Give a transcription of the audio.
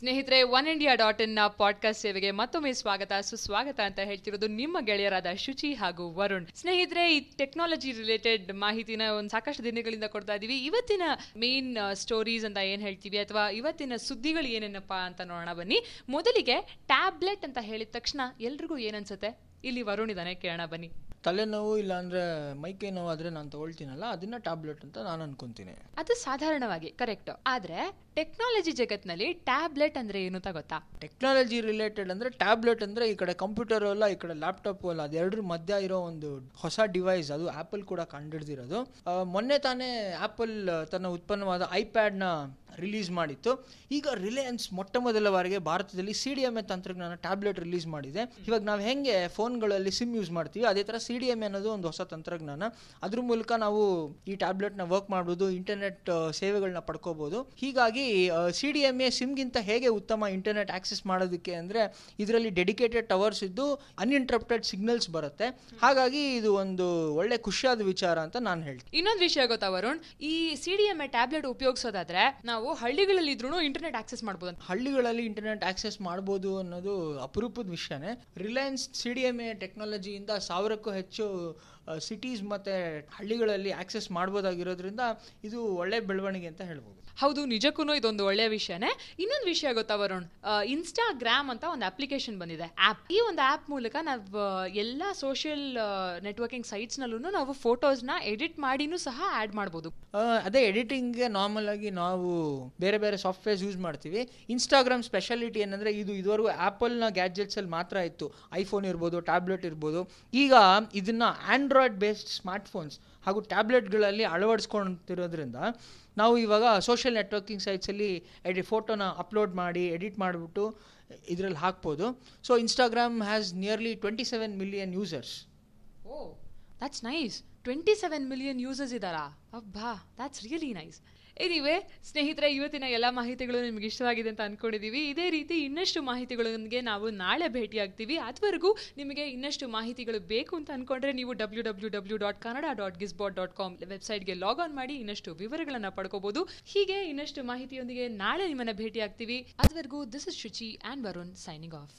ಸ್ನೇಹಿತರೆ one India dot in podcast ಸೇವೆಗೆ ಮತ್ತೊಮ್ಮೆ ಸ್ವಾಗತ ಸುಸ್ವಾಗತ ಅಂತ ಹೇಳ್ತಿರೋದು ನಿಮ್ಮ ಗೆಳೆಯರಾದ ಶುಚಿ ಹಾಗೂ ವರುಣ್ ಸ್ನೇಹಿತರೆ ಈ ಟೆಕ್ನಾಲಜಿ ರಿಲೇಟೆಡ್ ಮಾಹಿತಿನ ಒಂದು ಸಾಕಷ್ಟು ದಿನಗಳಿಂದ ಕೊಡ್ತಾ ಇದೀವಿ ಇವತ್ತಿನ ಮೇನ್ ಸ್ಟೋರೀಸ್ ಅಂತ ಏನ್ ಹೇಳ್ತೀವಿ ಅಥವಾ ಇವತ್ತಿನ ಸುದ್ದಿಗಳು ಏನೇನಪ್ಪ ಅಂತ ನೋಡೋಣ ಬನ್ನಿ ಮೊದಲಿಗೆ ಟ್ಯಾಬ್ಲೆಟ್ ಅಂತ ಹೇಳಿದ ತಕ್ಷಣ ಎಲ್ರಿಗೂ ಏನನ್ಸುತ್ತೆ ಇಲ್ಲಿ ವರುಣ್ ಇದಾನೆ ಕೇಳೋಣ ಬನ್ನಿ ತಲೆನೋವು ಇಲ್ಲಾಂದ್ರೆ ಮೈಕೈ ನೋವು ಆದ್ರೆ ನಾನು ತಗೊಳ್ತೀನಲ್ಲ ಅದನ್ನ ಟ್ಯಾಬ್ಲೆಟ್ ಅಂತ ನಾನು ಅನ್ಕೊಂತೀನಿ ಅದು ಸಾಧಾರಣವಾಗಿ ಕರೆಕ್ಟ್ ಆದ್ರೆ ಟೆಕ್ನಾಲಜಿ ಜಗತ್ನಲ್ಲಿ ಟ್ಯಾಬ್ಲೆಟ್ ಅಂದ್ರೆ ಏನು ಅಂತ ಗೊತ್ತಾ ಟೆಕ್ನಾಲಜಿ ರಿಲೇಟೆಡ್ ಅಂದ್ರೆ ಟ್ಯಾಬ್ಲೆಟ್ ಅಂದ್ರೆ ಈ ಕಡೆ ಕಂಪ್ಯೂಟರ್ ಅಲ್ಲ ಈ ಕಡೆ ಲ್ಯಾಪ್ಟಾಪ್ ಅಲ್ಲ ಅದೆರಡರ ಮಧ್ಯ ಇರೋ ಒಂದು ಹೊಸ ಡಿವೈಸ್ ಅದು ಆಪಲ್ ಕೂಡ ಕಂಡಿಡ್ದಿರೋದು ಆ, ಮೊನ್ನೆ ತಾನೇ ಆಪಲ್ ತನ್ನ ಉತ್ಪನ್ನವಾದ ಐಪ್ಯಾಡ್ನ ರಿಲೀಸ್ ಮಾಡಿತ್ತು ಈಗ ರಿಲಯನ್ಸ್ ಮೊಟ್ಟ ಮೊದಲ ಬಾರಿಗೆ ಭಾರತದಲ್ಲಿ ಸಿ ಡಿ ಎಮ್ ಎ ತಂತ್ರಜ್ಞಾನ ಟ್ಯಾಬ್ಲೆಟ್ ರಿಲೀಸ್ ಮಾಡಿದೆ ಇವಾಗ ನಾವು ಹೆಂಗೆ ಫೋನ್ಗಳಲ್ಲಿ ಸಿಮ್ ಯೂಸ್ ಮಾಡ್ತೀವಿ ಅದೇ ಥರ ಸಿ ಡಿ ಎಮ್ ಅನ್ನೋದು ಒಂದು ಹೊಸ ತಂತ್ರಜ್ಞಾನ ಅದ್ರ ಮೂಲಕ ನಾವು ಈ ಟ್ಯಾಬ್ಲೆಟ್ನ ವರ್ಕ್ ಮಾಡ್ಬೋದು ಇಂಟರ್ನೆಟ್ ಸೇವೆಗಳನ್ನ ಪಡ್ಕೋಬೋದು ಹೀಗಾಗಿ ಸಿ ಡಿ ಎಮ್ ಎ ಸಿಮ್ಗಿಂತ ಹೇಗೆ ಉತ್ತಮ ಇಂಟರ್ನೆಟ್ ಆಕ್ಸೆಸ್ ಮಾಡೋದಕ್ಕೆ ಅಂದರೆ ಇದರಲ್ಲಿ ಡೆಡಿಕೇಟೆಡ್ ಟವರ್ಸ್ ಇದ್ದು ಅನ್ಇಂಟ್ರಪ್ಟೆಡ್ ಸಿಗ್ನಲ್ಸ್ ಬರುತ್ತೆ ಹಾಗಾಗಿ ಇದು ಒಂದು ಒಳ್ಳೆ ಖುಷಿಯಾದ ವಿಚಾರ ಅಂತ ನಾನು ಹೇಳ್ತೀನಿ ಇನ್ನೊಂದು ವಿಷಯ ಗೊತ್ತಾ ವರುಣ್ ಈ C D M A tablet ಉಪಯೋಗಿಸೋದಾದ್ರೆ ನಾವು ಹಳ್ಳಿಗಳಲ್ಲಿ ಇದ್ರೂ ಇಂಟರ್ನೆಟ್ ಆಕ್ಸೆಸ್ ಮಾಡ್ಬೋದು ಅಂತ ಹಳ್ಳಿಗಳಲ್ಲಿ ಇಂಟರ್ನೆಟ್ ಆಕ್ಸೆಸ್ ಮಾಡ್ಬೋದು ಅನ್ನೋದು ಅಪರೂಪದ ವಿಷಯನೇ Reliance C D M A ಟೆಕ್ನಾಲಜಿಯಿಂದ ಸಾವಿರಕ್ಕೂ ಹೆಚ್ಚು ಸಿಟೀಸ್ ಮತ್ತು ಹಳ್ಳಿಗಳಲ್ಲಿ ಆಕ್ಸೆಸ್ ಮಾಡ್ಬೋದಾಗಿರೋದ್ರಿಂದ ಇದು ಒಳ್ಳೆ ಬೆಳವಣಿಗೆ ಅಂತ ಹೇಳ್ಬೋದು ಹೌದು ನಿಜಕ್ಕೂ ಇದೊಂದು ಒಳ್ಳೆಯ ವಿಷಯನೇ ಇನ್ನೊಂದು ವಿಷಯ ಗೊತ್ತಾ ವರುಣ್ ಇನ್ಸ್ಟಾಗ್ರಾಮ್ ಅಂತ ಒಂದು ಅಪ್ಲಿಕೇಶನ್ ಬಂದಿದೆ ಆ್ಯಪ್ ಈ ಒಂದು ಆ್ಯಪ್ ಮೂಲಕ ನಾವು ಎಲ್ಲ ಸೋಷಿಯಲ್ ನೆಟ್ವರ್ಕಿಂಗ್ ಸೈಟ್ಸ್ನಲ್ಲೂ ನಾವು ಫೋಟೋಸ್ನ ಎಡಿಟ್ ಮಾಡಿನೂ ಸಹ ಆ್ಯಡ್ ಮಾಡ್ಬೋದು ಆ, ಅದೇ ಎಡಿಟಿಂಗ್ಗೆ ನಾರ್ಮಲ್ ಆಗಿ ನಾವು ಬೇರೆ ಬೇರೆ ಸಾಫ್ಟ್ವೇರ್ಸ್ ಯೂಸ್ ಮಾಡ್ತೀವಿ ಇನ್ಸ್ಟಾಗ್ರಾಮ್ ಸ್ಪೆಷಾಲಿಟಿ ಏನಂದರೆ ಇದು ಇದುವರೆಗೂ ಆ್ಯಪಲ್ನ ಗ್ಯಾಜೆಟ್ಸಲ್ಲಿ ಮಾತ್ರ ಇತ್ತು ಐಫೋನ್ ಇರ್ಬೋದು ಟ್ಯಾಬ್ಲೆಟ್ ಇರ್ಬೋದು ಈಗ ಇದನ್ನು ಆಂಡ್ರಾಯ್ಡ್ ಬೇಸ್ಡ್ ಸ್ಮಾರ್ಟ್ಫೋನ್ಸ್ ಹಾಗೂ ಟ್ಯಾಬ್ಲೆಟ್ಗಳಲ್ಲಿ ಅಳವಡಿಸ್ಕೊಂತಿರೋದ್ರಿಂದ ನಾವು ಇವಾಗ ಸೋಷಿಯಲ್ ನೆಟ್ವರ್ಕಿಂಗ್ ಸೈಟ್ಸಲ್ಲಿ ಎಡಿ ಫೋಟೋನ ಅಪ್ಲೋಡ್ ಮಾಡಿ ಎಡಿಟ್ ಮಾಡಿಬಿಟ್ಟು ಇದರಲ್ಲಿ ಹಾಕ್ಬೋದು so Instagram has nearly twenty seven million users oh that's nice twenty seven million users ಇದ್ದಾರಾ ಅಬ್ಬಾ ದ್ಯಾಟ್ಸ್ ರಿಯಲಿ ನೈಸ್ ಎನಿವೆ ಸ್ನೇಹಿತರೆ ಇವತ್ತಿನ ಎಲ್ಲ ಮಾಹಿತಿಗಳು ನಿಮ್ಗೆ ಇಷ್ಟವಾಗಿದೆ ಅಂತ ಅನ್ಕೊಂಡಿದ್ದೀವಿ ಇದೇ ರೀತಿ ಇನ್ನಷ್ಟು ಮಾಹಿತಿಗಳೊಂದಿಗೆ ನಾವು ನಾಳೆ ಭೇಟಿಯಾಗ್ತೀವಿ ಅದುವರೆಗೂ ನಿಮಗೆ ಇನ್ನಷ್ಟು ಮಾಹಿತಿಗಳು ಬೇಕು ಅಂತ ಅನ್ಕೊಂಡ್ರೆ ನೀವು W W W dot Kannada dot Gizbot dot com ವೆಬ್ಸೈಟ್ಗೆ ಲಾಗ್ ಆನ್ ಮಾಡಿ ಇನ್ನಷ್ಟು ವಿವರಗಳನ್ನು ಪಡ್ಕೋಬಹುದು ಹೀಗೆ ಇನ್ನಷ್ಟು ಮಾಹಿತಿಯೊಂದಿಗೆ ನಾಳೆ ನಿಮ್ಮನ್ನ ಭೇಟಿಯಾಗ್ತೀವಿ ಅದುವರೆಗೂ this is Shuchi and Varun signing of